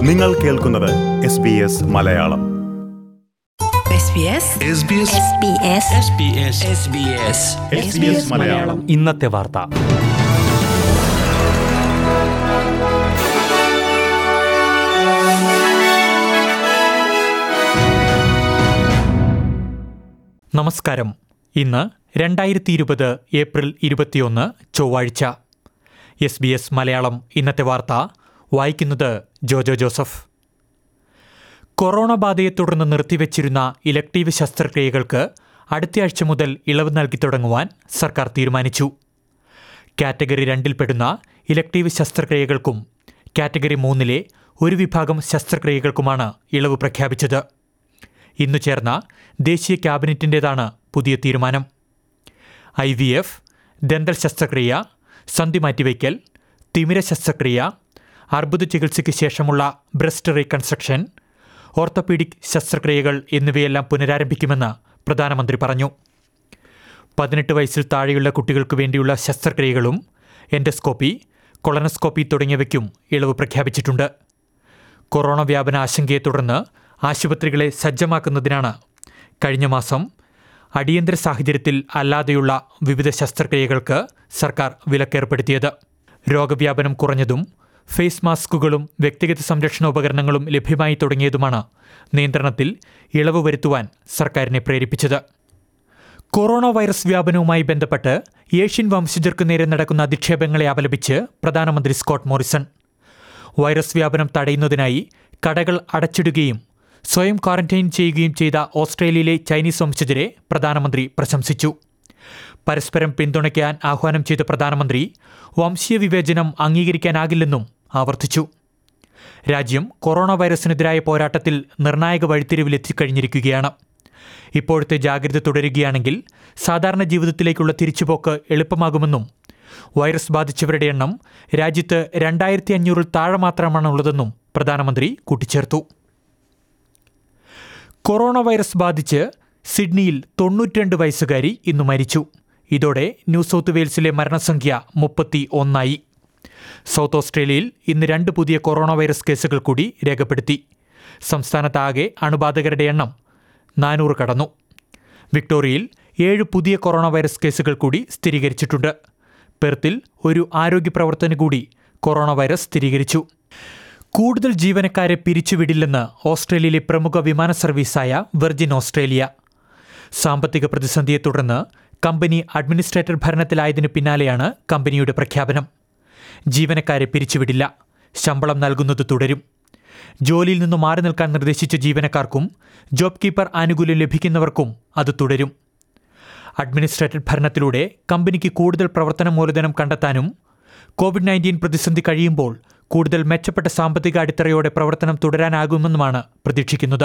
നിങ്ങൾ കേൾക്കുന്നത് S B S Malayalam SBS Malayalam ഇന്നത്തെ വാർത്ത നമസ്കാരം ഇന്ന് രണ്ടായിരത്തി ഇരുപത് ഏപ്രിൽ ഇരുപത്തിയൊന്ന് ചൊവ്വാഴ്ച എസ് ബി എസ് മലയാളം ഇന്നത്തെ വാർത്ത വായിക്കുന്നത് ജോജോ ജോസഫ് കൊറോണ ബാധയെ തുടർന്ന് നിർത്തിവച്ചിരുന്ന ഇലക്ടീവ് ശസ്ത്രക്രിയകൾക്ക് അടുത്തയാഴ്ച മുതൽ ഇളവ് നൽകി തുടങ്ങുവാൻ സർക്കാർ തീരുമാനിച്ചു കാറ്റഗറി രണ്ടിൽപ്പെടുന്ന ഇലക്ടീവ് ശസ്ത്രക്രിയകൾക്കും കാറ്റഗറി മൂന്നിലെ ഒരു വിഭാഗം ശസ്ത്രക്രിയകൾക്കുമാണ് ഇളവ് പ്രഖ്യാപിച്ചത് ഇന്നു ചേർന്ന ദേശീയ ക്യാബിനറ്റിൻ്റേതാണ് പുതിയ തീരുമാനം ഐ വി എഫ് ദന്തൽ ശസ്ത്രക്രിയ സന്ധി മാറ്റിവയ്ക്കൽ തിമിര ശസ്ത്രക്രിയ അർബുദ ചികിത്സയ്ക്ക് ശേഷമുള്ള ബ്രസ്റ്റ് റീകൺസ്ട്രക്ഷൻ ഓർത്തോപീഡിക് ശസ്ത്രക്രിയകൾ എന്നിവയെല്ലാം പുനരാരംഭിക്കുമെന്ന് പ്രധാനമന്ത്രി പറഞ്ഞു പതിനെട്ട് വയസ്സിൽ താഴെയുള്ള കുട്ടികൾക്ക് വേണ്ടിയുള്ള ശസ്ത്രക്രിയകളും എൻഡോസ്കോപ്പി കൊളനോസ്കോപ്പി തുടങ്ങിയവയ്ക്കും ഇളവ് പ്രഖ്യാപിച്ചിട്ടുണ്ട് കൊറോണ വ്യാപന ആശങ്കയെ തുടർന്ന് ആശുപത്രികളെ സജ്ജമാക്കുന്നതിനാണ് കഴിഞ്ഞ മാസം അടിയന്തര സാഹചര്യത്തിൽ അല്ലാതെയുള്ള വിവിധ ശസ്ത്രക്രിയകൾക്ക് സർക്കാർ വിലക്കേർപ്പെടുത്തിയത് രോഗവ്യാപനം കുറഞ്ഞതും ഫേസ് മാസ്കുകളും വ്യക്തിഗത സംരക്ഷണ ഉപകരണങ്ങളും ലഭ്യമായി തുടങ്ങിയതുമാണ് നിയന്ത്രണത്തിൽ ഇളവ് വരുത്തുവാൻ സർക്കാരിനെ പ്രേരിപ്പിച്ചത് കൊറോണ വൈറസ് വ്യാപനവുമായി ബന്ധപ്പെട്ട് ഏഷ്യൻ വംശജർക്ക് നേരെ നടക്കുന്ന അധിക്ഷേപങ്ങളെ അപലപിച്ച് പ്രധാനമന്ത്രി സ്കോട്ട് മോറിസൺ വൈറസ് വ്യാപനം തടയുന്നതിനായി കടകൾ അടച്ചിടുകയും സ്വയം ക്വാറന്റൈൻ ചെയ്യുകയും ചെയ്ത ഓസ്ട്രേലിയയിലെ ചൈനീസ് വംശജരെ പ്രധാനമന്ത്രി പ്രശംസിച്ചു പരസ്പരം പിന്തുണയ്ക്കാൻ ആഹ്വാനം ചെയ്ത പ്രധാനമന്ത്രി വംശീയ വിവേചനം അംഗീകരിക്കാനാകില്ലെന്നും ആവർത്തിച്ചു രാജ്യം കൊറോണ വൈറസിനെതിരായ പോരാട്ടത്തിൽ നിർണായക വഴിത്തിരിവിലെത്തിക്കഴിഞ്ഞിരിക്കുകയാണ് ഇപ്പോഴത്തെ ജാഗ്രത തുടരുകയാണെങ്കിൽ സാധാരണ ജീവിതത്തിലേക്കുള്ള തിരിച്ചുപോക്ക് എളുപ്പമാകുമെന്നും വൈറസ് ബാധിച്ചവരുടെ എണ്ണം രാജ്യത്ത് രണ്ടായിരത്തി അഞ്ഞൂറിൽ താഴെ മാത്രമാണുള്ളതെന്നും പ്രധാനമന്ത്രി കൂട്ടിച്ചേർത്തു കൊറോണ വൈറസ് ബാധിച്ച് സിഡ്നിയിൽ തൊണ്ണൂറ്റിരണ്ട് വയസ്സുകാരി ഇന്ന് മരിച്ചു ഇതോടെ ന്യൂ സൗത്ത് വെയിൽസിലെ മരണസംഖ്യ മുപ്പത്തി ഒന്നായി സൗത്ത് ഓസ്ട്രേലിയയിൽ ഇന്ന് രണ്ട് പുതിയ കൊറോണ വൈറസ് കേസുകൾ കൂടി രേഖപ്പെടുത്തി സംസ്ഥാനത്താകെ അണുബാധകരുടെ എണ്ണം നാനൂറ് കടന്നു വിക്ടോറിയയിൽ ഏഴ് പുതിയ കൊറോണ വൈറസ് കേസുകൾ കൂടി സ്ഥിരീകരിച്ചിട്ടുണ്ട് പെർത്തിൽ ഒരു ആരോഗ്യ പ്രവർത്തന കൂടി കൊറോണ വൈറസ് സ്ഥിരീകരിച്ചു കൂടുതൽ ജീവനക്കാരെ പിരിച്ചുവിടില്ലെന്ന് ഓസ്ട്രേലിയയിലെ പ്രമുഖ വിമാന സർവീസായ വെർജിൻ ഓസ്ട്രേലിയ സാമ്പത്തിക പ്രതിസന്ധിയെ തുടർന്ന് കമ്പനി അഡ്മിനിസ്ട്രേറ്റർ ഭരണത്തിലായതിനു പിന്നാലെയാണ് കമ്പനിയുടെ പ്രഖ്യാപനം ജീവനക്കാരെ പിരിച്ചുവിടില്ല ശമ്പളം നൽകുന്നത് തുടരും ജോലിയിൽ നിന്ന് മാറി നിൽക്കാൻ നിർദ്ദേശിച്ച ജീവനക്കാർക്കും ജോബ് കീപ്പർ ആനുകൂല്യം ലഭിക്കുന്നവർക്കും അത് തുടരും അഡ്മിനിസ്ട്രേറ്റർ ഭരണത്തിലൂടെ കമ്പനിക്ക് കൂടുതൽ പ്രവർത്തന മൂലധനം കണ്ടെത്താനും കോവിഡ് നയൻറ്റീൻ പ്രതിസന്ധി കഴിയുമ്പോൾ കൂടുതൽ മെച്ചപ്പെട്ട സാമ്പത്തിക അടിത്തറയോടെ പ്രവർത്തനം തുടരാനാകുമെന്നുമാണ് പ്രതീക്ഷിക്കുന്നത്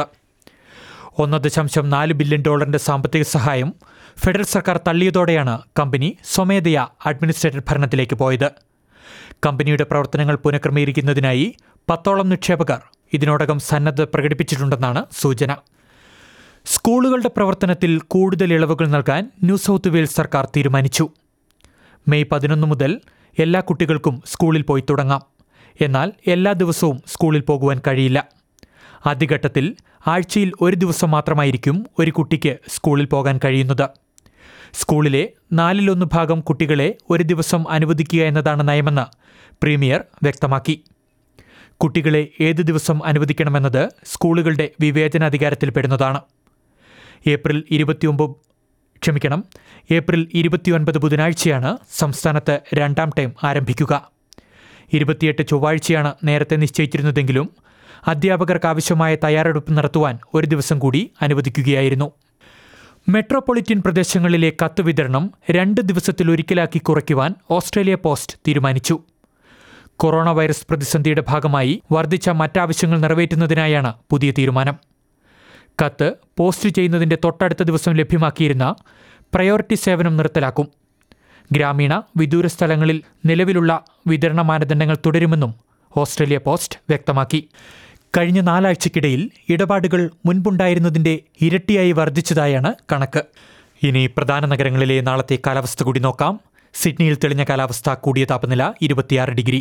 ഒന്ന് ദശാംശം നാല് ബില്യൺ ഡോളറിന്റെ സാമ്പത്തിക സഹായം ഫെഡറൽ സർക്കാർ തള്ളിയതോടെയാണ് കമ്പനി സ്വമേധയാ അഡ്മിനിസ്ട്രേറ്റർ ഭരണത്തിലേക്ക് പോയത് കമ്പനിയുടെ പ്രവർത്തനങ്ങൾ പുനഃക്രമീകരിക്കുന്നതിനായി പത്തോളം നിക്ഷേപകർ ഇതിനോടകം സന്നദ്ധത പ്രകടിപ്പിച്ചിട്ടുണ്ടെന്നാണ് സൂചന സ്കൂളുകളുടെ പ്രവർത്തനത്തിൽ കൂടുതൽ ഇളവുകൾ നൽകാൻ ന്യൂ സൗത്ത് വെയിൽസ് സർക്കാർ തീരുമാനിച്ചു മെയ് പതിനൊന്ന് മുതൽ എല്ലാ കുട്ടികൾക്കും സ്കൂളിൽ പോയി തുടങ്ങാം എന്നാൽ എല്ലാ ദിവസവും സ്കൂളിൽ പോകുവാൻ കഴിയില്ല ആദ്യഘട്ടത്തിൽ ആഴ്ചയിൽ ഒരു ദിവസം മാത്രമായിരിക്കും ഒരു കുട്ടിക്ക് സ്കൂളിൽ പോകാൻ കഴിയുന്നത് സ്കൂളിലെ നാലിലൊന്ന് ഭാഗം കുട്ടികളെ ഒരു ദിവസം അനുവദിക്കുക എന്നതാണ് നയമെന്ന് പ്രീമിയർ വ്യക്തമാക്കി കുട്ടികളെ ഏത് ദിവസം അനുവദിക്കണമെന്നത് സ്കൂളുകളുടെ വിവേചനാധികാരത്തിൽപ്പെടുന്നതാണ് ഏപ്രിൽ ഇരുപത്തിയൊമ്പത് ക്ഷമിക്കണം ഏപ്രിൽ ഇരുപത്തിയൊൻപത് ബുധനാഴ്ചയാണ് സംസ്ഥാനത്ത് രണ്ടാം ടൈം ആരംഭിക്കുക ഇരുപത്തിയെട്ട് ചൊവ്വാഴ്ചയാണ് നേരത്തെ നിശ്ചയിച്ചിരുന്നതെങ്കിലും അധ്യാപകർക്ക് ആവശ്യമായ തയ്യാറെടുപ്പ് നടത്തുവാൻ ഒരു ദിവസം കൂടി അനുവദിക്കുകയായിരുന്നു മെട്രോപൊളിറ്റൻ പ്രദേശങ്ങളിലെ കത്ത് വിതരണം രണ്ട് ദിവസത്തിലൊരിക്കലാക്കി കുറയ്ക്കുവാൻ ഓസ്ട്രേലിയ പോസ്റ്റ് തീരുമാനിച്ചു കൊറോണ വൈറസ് പ്രതിസന്ധിയുടെ ഭാഗമായി വർദ്ധിച്ച മറ്റാവശ്യങ്ങൾ നിറവേറ്റുന്നതിനായാണ് പുതിയ തീരുമാനം കത്ത് പോസ്റ്റ് ചെയ്യുന്നതിന്റെ തൊട്ടടുത്ത ദിവസം ലഭ്യമാക്കിയിരുന്ന പ്രയോറിറ്റി സേവനം നിർത്തലാക്കും ഗ്രാമീണ വിദൂര സ്ഥലങ്ങളിൽ നിലവിലുള്ള വിതരണ മാനദണ്ഡങ്ങൾ തുടരുമെന്നും ഓസ്ട്രേലിയ പോസ്റ്റ് വ്യക്തമാക്കി കഴിഞ്ഞ നാലാഴ്ചക്കിടയിൽ ഇടപാടുകൾ മുൻപുണ്ടായിരുന്നതിന്റെ ഇരട്ടിയായി വർദ്ധിച്ചതായാണ് കണക്ക് ഇനി പ്രധാന നഗരങ്ങളിലെ നാളത്തെ കാലാവസ്ഥ കൂടി നോക്കാം സിഡ്നിയിൽ തെളിഞ്ഞ കാലാവസ്ഥ കൂടിയ താപനില ഇരുപത്തിയാറ് ഡിഗ്രി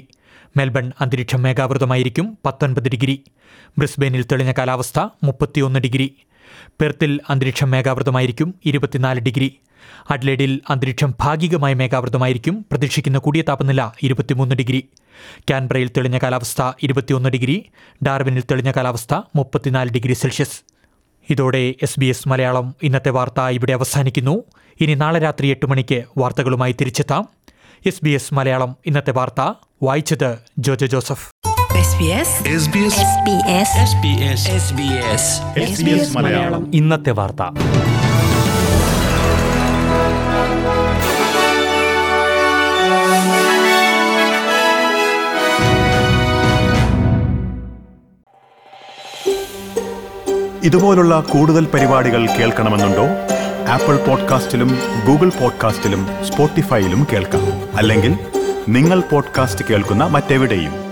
മെൽബൺ അന്തരീക്ഷം മേഘാവൃതമായിരിക്കും പത്തൊൻപത് ഡിഗ്രി ബ്രിസ്ബെയിനിൽ തെളിഞ്ഞ കാലാവസ്ഥ മുപ്പത്തിയൊന്ന് ഡിഗ്രി പെർത്തിൽ അന്തരീക്ഷം മേഘാവൃതമായിരിക്കും ഇരുപത്തിനാല് ഡിഗ്രി അഡ്ലേഡിൽ അന്തരീക്ഷം ഭാഗികമായി മേഘാവൃതമായിരിക്കും പ്രതീക്ഷിക്കുന്ന കൂടിയ താപനില ഇരുപത്തിമൂന്ന് ഡിഗ്രി കാൻബ്രയിൽ തെളിഞ്ഞ കാലാവസ്ഥ ഇരുപത്തിയൊന്ന് ഡിഗ്രി ഡാർവിനിൽ തെളിഞ്ഞ കാലാവസ്ഥ മുപ്പത്തിനാല് ഡിഗ്രി സെൽഷ്യസ് ഇതോടെ എസ് ബി എസ് മലയാളം ഇന്നത്തെ വാർത്ത ഇവിടെ അവസാനിക്കുന്നു ഇനി നാളെ രാത്രി എട്ട് മണിക്ക് വാർത്തകളുമായി തിരിച്ചെത്താം എസ് ബി എസ് മലയാളം ഇന്നത്തെ വാർത്ത വായിച്ചത് Jojo Joseph SBS SBS SBS SBS SBS Malayalam ഇന്നത്തെ വാർത്ത ഇതുപോലുള്ള കൂടുതൽ പരിപാടികൾ കേൾക്കണമെന്നുണ്ടോ ആപ്പിൾ പോഡ്കാസ്റ്റിലും ഗൂഗിൾ പോഡ്കാസ്റ്റിലും സ്പോട്ടിഫൈയിലും കേൾക്കാം അല്ലെങ്കിൽ നിങ്ങൾ പോഡ്കാസ്റ്റ് കേൾക്കുന്ന മറ്റെവിടെയും